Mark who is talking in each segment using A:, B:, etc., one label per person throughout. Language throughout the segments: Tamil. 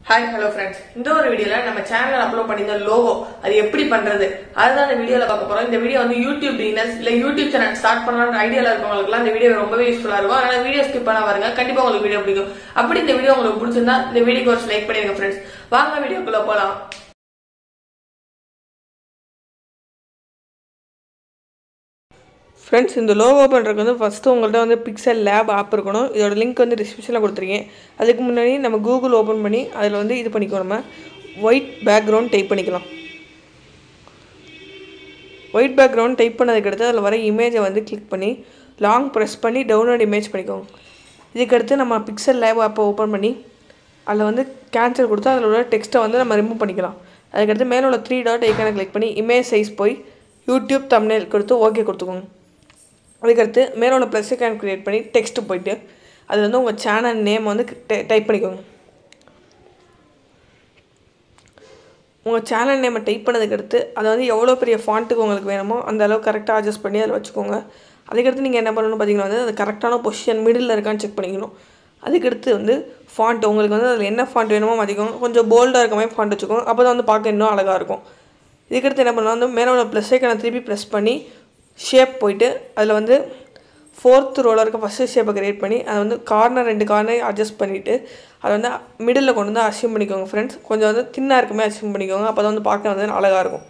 A: ஹாய் ஹலோ ஃப்ரெண்ட்ஸ் இந்த ஒரு வீடியோல நம்ம சேனல் அப்லோட் பண்ணியிருந்த லோகோ அது எப்படி பண்றது அதுதான் இந்த வீடியோல பார்க்க போறோம் இந்த வீடியோ வந்து யூடியூப் பிகினர்ஸ் இல்ல யூடியூப் சேனல் ஸ்டார்ட் பண்ணலாம்னு ஐடியால இருக்கவங்களுக்குலாம் இந்த வீடியோ ரொம்பவே யூஸ்ஃபுல்லா இருக்கும் அதனால வீடியோ ஸ்கிப் பண்ண பாருங்க கண்டிப்பா உங்களுக்கு வீடியோ பிடிக்கும் அப்படி இந்த வீடியோ உங்களுக்கு பிடிச்சிருந்தா இந்த வீடியோக்கு ஒரு லைக் பண்ணிருங்க ஃப்ரெண்ட்ஸ் வாங்க வீடியோக்குள்ள போலாம் ஃப்ரெண்ட்ஸ் இந்த லோகோ பண்ணுறதுக்கு வந்து ஃபஸ்ட்டு உங்கள்கிட்ட வந்து பிக்சல் லேப் ஆப் இருக்கணும் இதோட லிங்க் வந்து டிஸ்கிரிப்ஷனில் கொடுத்துருக்கேன் அதுக்கு முன்னாடி நம்ம கூகுள் ஓப்பன் பண்ணி அதில் வந்து இது பண்ணிக்கோ நம்ம ஒயிட் பேக்ரவுண்ட் டைப் பண்ணிக்கலாம் ஒயிட் பேக்ரவுண்ட் டைப் பண்ணதுக்கு அடுத்து அதில் வர இமேஜை வந்து கிளிக் பண்ணி லாங் ப்ரெஸ் பண்ணி டவுன்லோட் இமேஜ் பண்ணிக்கோங்க இதுக்கடுத்து நம்ம பிக்சல் லேப் ஆப்பை ஓப்பன் பண்ணி அதில் வந்து கேன்சல் கொடுத்து அதில் உள்ள டெக்ஸ்ட்டை வந்து நம்ம ரிமூவ் பண்ணிக்கலாம் அதுக்கடுத்து மேலே உள்ள த்ரீ டாட் ஐக்கானை கிளிக் பண்ணி இமேஜ் சைஸ் போய் யூடியூப் தம்ப்நெயில் கொடுத்து ஓகே கொடுத்துக்கோங்க அதுக்கடுத்து மேலே உள்ள ப்ளஸ் ஐக்கான் க்ரியேட் பண்ணி டெக்ஸ்ட்டு போயிட்டு அது வந்து உங்கள் சேனல் நேம் வந்து டைப் பண்ணிக்கோங்க உங்கள் சேனல் நேமை டைப் பண்ணதுக்கு அடுத்து அதை வந்து எவ்வளோ பெரிய ஃபாண்ட்டுக்கு உங்களுக்கு வேணுமோ அந்த அளவு கரெக்டாக அட்ஜஸ்ட் பண்ணி அதில் வச்சுக்கோங்க அதுக்கடுத்து நீங்கள் என்ன பண்ணணும்னு பார்த்தீங்கன்னா வந்து அது கரெக்டான பொசிஷன் மிடில் இருக்கான்னு செக் பண்ணிக்கணும் அதுக்கடுத்து வந்து ஃபாண்ட் உங்களுக்கு வந்து அதில் என்ன ஃபாண்ட் வேணுமோ மாற்றிக்கோங்க கொஞ்சம் போல்டாக இருக்க மாதிரி ஃபாண்ட் வச்சுக்கோங்க அப்போ தான் வந்து பார்க்க இன்னும் அழகாக இருக்கும் இதுக்கடுத்து என்ன பண்ணலாம் வந்து மேலே உள்ள ப்ளஸ் ஐக்கானை திருப்பி ப்ரெஸ் பண்ணி ஷேப் போயிட்டு அதில் வந்து ஃபோர்த் ரோவில் இருக்க ஃபஸ்ட்டு ஷேப்பை க்ரியேட் பண்ணி அதை வந்து கார்னர் ரெண்டு கார்னர் அட்ஜஸ்ட் பண்ணிவிட்டு அதை வந்து மிடில் கொண்டு வந்து அசியூம் பண்ணிக்கோங்க ஃப்ரெண்ட்ஸ் கொஞ்சம் வந்து தின்னாக இருக்குமே அசியூம் பண்ணிக்கோங்க அப்போ தான் வந்து பார்க்க வந்து அழகாக இருக்கும்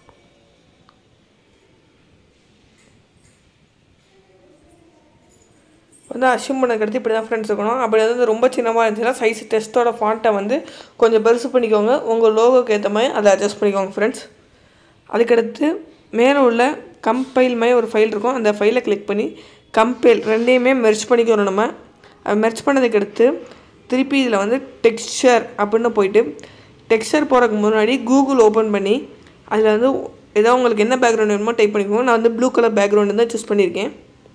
A: வந்து அசியூம் பண்ணதுக்கடுத்து இப்படி தான் ஃப்ரெண்ட்ஸ் இருக்கணும் அப்படி வந்து ரொம்ப சின்னமாக இருந்துச்சுன்னா சைஸ் டெஸ்ட்டோட ஃபாண்ட்டை வந்து கொஞ்சம் பெருசு பண்ணிக்கோங்க உங்கள் லோகோக்கு ஏற்ற மாதிரி அதை அட்ஜஸ்ட் பண்ணிக்கோங்க ஃப்ரெண்ட்ஸ் அதுக்கடுத்து மேலே உள்ள கம்பைல் மாதிரி ஒரு ஃபைல் இருக்கும் அந்த ஃபைலை கிளிக் பண்ணி கம்பைல் ரெண்டையுமே மெர்ச் பண்ணிக்கணும் நம்ம மெர்ச் பண்ணதுக்கு அடுத்து திருப்பி இதில் வந்து டெக்ஸ்சர் அப்படின்னு போயிட்டு டெக்ஸ்சர் போகிறதுக்கு முன்னாடி கூகுள் ஓப்பன் பண்ணி அதில் வந்து ஏதோ உங்களுக்கு என்ன பேக்ரவுண்ட் வேணுமோ டைப் பண்ணிக்கோங்க நான் வந்து ப்ளூ கலர் பேக்ரவுண்டு தான் சூஸ் பண்ணியிருக்கேன்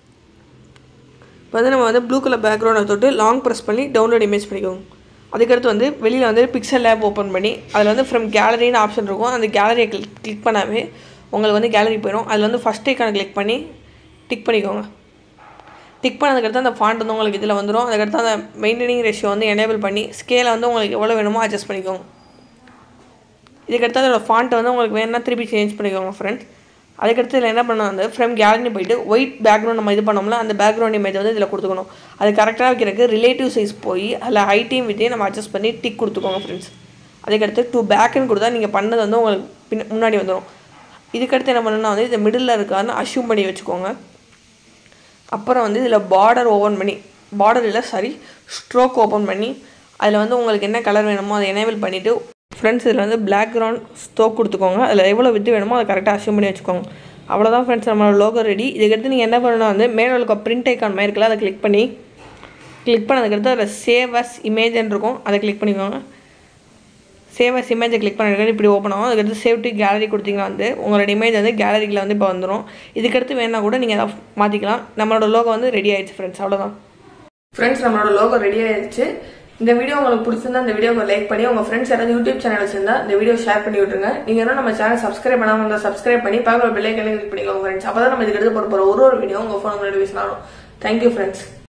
A: இப்போ வந்து நம்ம வந்து ப்ளூ கலர் பேக்ரவுண்டை தொட்டு லாங் ப்ரெஸ் பண்ணி டவுன்லோட் இமேஜ் பண்ணிக்கோங்க அதுக்கடுத்து வந்து வெளியில் வந்து பிக்சல் லேப் ஓப்பன் பண்ணி அதில் வந்து ஃப்ரம் கேலரின்னு ஆப்ஷன் இருக்கும் அந்த கேலரியை கிளிக் கிளிக் பண்ணாவே உங்களுக்கு வந்து கேலரி போயிடும் அதில் வந்து ஃபஸ்ட் ஐக்கான கிளிக் பண்ணி டிக் பண்ணிக்கோங்க டிக் பண்ணதுக்கடுத்து அந்த ஃபாண்ட் வந்து உங்களுக்கு இதில் வந்துடும் அதுக்கடுத்து அந்த மெயின்டெனிங் ரேஷியோ வந்து எனேபிள் பண்ணி ஸ்கேலை வந்து உங்களுக்கு எவ்வளோ வேணுமோ அட்ஜஸ்ட் பண்ணிக்கோங்க இதுக்கடுத்து அதோட ஃபாண்ட்டை வந்து உங்களுக்கு வேணும்னா திருப்பி சேஞ்ச் பண்ணிக்கோங்க ஃப்ரெண்ட்ஸ் அதுக்கடுத்து இதில் என்ன பண்ணால் வந்து ஃப்ரம் கேலரி போயிட்டு ஒயிட் பேக்ரவுண்ட் நம்ம இது பண்ணோம்ல அந்த பேக்ரவுண்ட் இமேஜ் வந்து இதில் கொடுத்துக்கணும் அது கரெக்டாக வைக்கிறதுக்கு ரிலேட்டிவ் சைஸ் போய் அதில் ஹைட்டையும் வித்தையும் நம்ம அட்ஜஸ்ட் பண்ணி டிக் கொடுத்துக்கோங்க ஃப்ரெண்ட்ஸ் அதுக்கடுத்து டூ பேக்குன்னு கொடுத்தா நீங்கள் பண்ணது வந்து உங்களுக்கு பின் முன்னாடி வந்துடும் இதுக்கடுத்து என்ன பண்ணணும்னா வந்து இதை மிடில் இருக்கான்னு அஷ்யூம் பண்ணி வச்சுக்கோங்க அப்புறம் வந்து இதில் பார்டர் ஓப்பன் பண்ணி பார்டர் இல்லை சாரி ஸ்ட்ரோக் ஓப்பன் பண்ணி அதில் வந்து உங்களுக்கு என்ன கலர் வேணுமோ அதை எனேபிள் பண்ணிவிட்டு ஃப்ரெண்ட்ஸ் இதில் வந்து பிளாக் கிரவுண்ட் ஸ்டோக் கொடுத்துக்கோங்க அதில் எவ்வளோ வித்து வேணுமோ அதை கரெக்டாக அஷ்யூம் பண்ணி வச்சுக்கோங்க அவ்வளோதான் ஃப்ரெண்ட்ஸ் நம்மளோட லோகோ ரெடி இதுக்கடுத்து நீங்கள் என்ன பண்ணணும் வந்து மேலே இருக்க பிரிண்ட் ஐக்கான் மாதிரி இருக்குல்ல அதை கிளிக் பண்ணி கிளிக் பண்ணதுக்கடுத்து அதில் சேவ் அஸ் இமேஜ்னு இருக்கும் அதை கிளிக் பண்ணிக்கோங்க சேவ் அஸ் இமேஜை கிளிக் பண்ணிட்டு இப்படி ஓப்பன் ஆகும் அதுக்கடுத்து சேவ் டு கேலரி கொடுத்தீங்கன்னா வந்து உங்களோட இமேஜ் வந்து கேலரியில் வந்து இப்போ வந்துடும் இதுக்கடுத்து வேணால் கூட நீங்கள் அதை மாற்றிக்கலாம் நம்மளோட லோகோ வந்து ரெடி ஆயிடுச்சு ஃப்ரெண்ட்ஸ் அவ்வளோதான் ஃப்ரெண்ட்ஸ் நம்மளோட லோகோ ரெடி ஆயிடுச்சு இந்த வீடியோ உங்களுக்கு பிடிச்சிருந்தா இந்த வீடியோவை லைக் பண்ணி உங்க ஃப்ரெண்ட்ஸ் யாராவது யூடியூப் சேனல் வச்சிருந்தா இந்த வீடியோ ஷேர் பண்ணி விட்டுருங்க நீங்க இன்னும் நம்ம சேனல் சப்ஸ்கிரைப் பண்ணாம இருந்தா சப்ஸ்கிரைப் பண்ணி பக்கத்துல பெல் ஐக்கனை கிளிக் பண்ணிக்கோங்க ஃப்ரெண்ட்ஸ் அப்பதான் நம்ம இதுக்கு எடுத்து போற போற ஒரு ஒரு வீடியோ உங்க ஃபோன் நோட்டிஃபிகேஷன் ஆகும் தேங்க்யூ ஃப்ரெண்ட்ஸ்